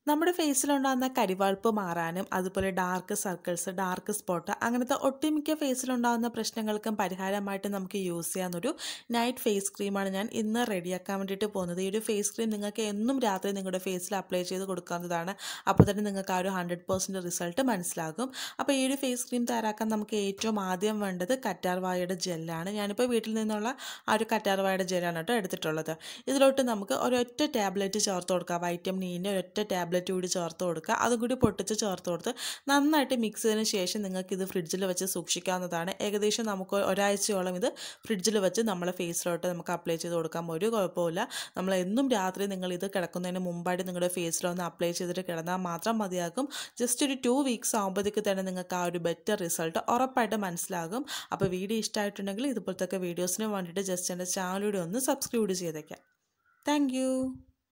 നമ്മുടെ ഫേസിലുണ്ടാകുന്ന കരിവാൾപ്പ് മാറാനും അതുപോലെ ഡാർക്ക് സർക്കിൾസ് ഡാർക്ക് സ്പോട്ട് അങ്ങനത്തെ ഒട്ടുമിക്ക ഫേസിലുണ്ടാകുന്ന പ്രശ്നങ്ങൾക്കും പരിഹാരമായിട്ട് നമുക്ക് യൂസ് ചെയ്യാവുന്നൊരു നൈറ്റ് ഫേസ് ക്രീമാണ് ഞാൻ ഇന്ന് റെഡിയാക്കാൻ വേണ്ടിയിട്ട് പോകുന്നത് ഈ ഒരു ഫേസ് ക്രീം നിങ്ങൾക്ക് എന്നും രാത്രി നിങ്ങളുടെ ഫേസിൽ അപ്ലൈ ചെയ്ത് കൊടുക്കാവുന്നതാണ് അപ്പോൾ തന്നെ നിങ്ങൾക്ക് ആ ഒരു ഹൺഡ്രഡ് പെർസെൻറ്റ് റിസൾട്ട് മനസ്സിലാകും അപ്പോൾ ഈ ഒരു ഫേസ് ക്രീം തയ്യാറാക്കാൻ നമുക്ക് ഏറ്റവും ആദ്യം വേണ്ടത് കറ്റാർവാഴയുടെ ജെല്ലാണ് ഞാനിപ്പോൾ വീട്ടിൽ നിന്നുള്ള ആ ഒരു കറ്റാർവാഴയുടെ ജെല്ലാണ് കേട്ടോ എടുത്തിട്ടുള്ളത് ഇതിലോട്ട് നമുക്ക് ഒരൊറ്റ ടാബ്ലറ്റ് ചേർത്ത് കൊടുക്കുക വൈറ്റമിൻ ഇൻ്റെ ഒരൊറ്റ ടാബ്ലറ്റ് കൂടി ചേർത്ത് കൊടുക്കുക അതും കൂടി പൊട്ടിച്ച് ചേർത്ത് കൊടുത്ത് നന്നായിട്ട് മിക്സ് ചെയ്തതിന് ശേഷം നിങ്ങൾക്ക് ഇത് ഫ്രിഡ്ജിൽ വെച്ച് സൂക്ഷിക്കാവുന്നതാണ് ഏകദേശം നമുക്ക് ഒരാഴ്ചയോളം ഇത് ഫ്രിഡ്ജിൽ വെച്ച് നമ്മളെ ഫേസിലോട്ട് നമുക്ക് അപ്ലൈ ചെയ്ത് കൊടുക്കാം ഒരു കുഴപ്പമില്ല നമ്മൾ എന്നും രാത്രി നിങ്ങൾ ഇത് കിടക്കുന്നതിന് മുമ്പായിട്ട് നിങ്ങളുടെ ഫേസിലൊന്ന് അപ്ലൈ ചെയ്തിട്ട് കിടന്നാൽ മാത്രം മതിയാകും ജസ്റ്റ് ഒരു ടു വീക്സ് ആകുമ്പോഴത്തേക്ക് തന്നെ നിങ്ങൾക്ക് ആ ഒരു ബെറ്റർ റിസൾട്ട് ഉറപ്പായിട്ട് മനസ്സിലാകും അപ്പോൾ വീഡിയോ ഇഷ്ടമായിട്ടുണ്ടെങ്കിൽ ഇതുപോലത്തെ വീഡിയോസിന് വേണ്ടിയിട്ട് ജസ്റ്റ് എൻ്റെ ചാനലിലൂടെ ഒന്ന് സബ്സ്ക്രൈബ് ചെയ്തേക്കാം താങ്ക്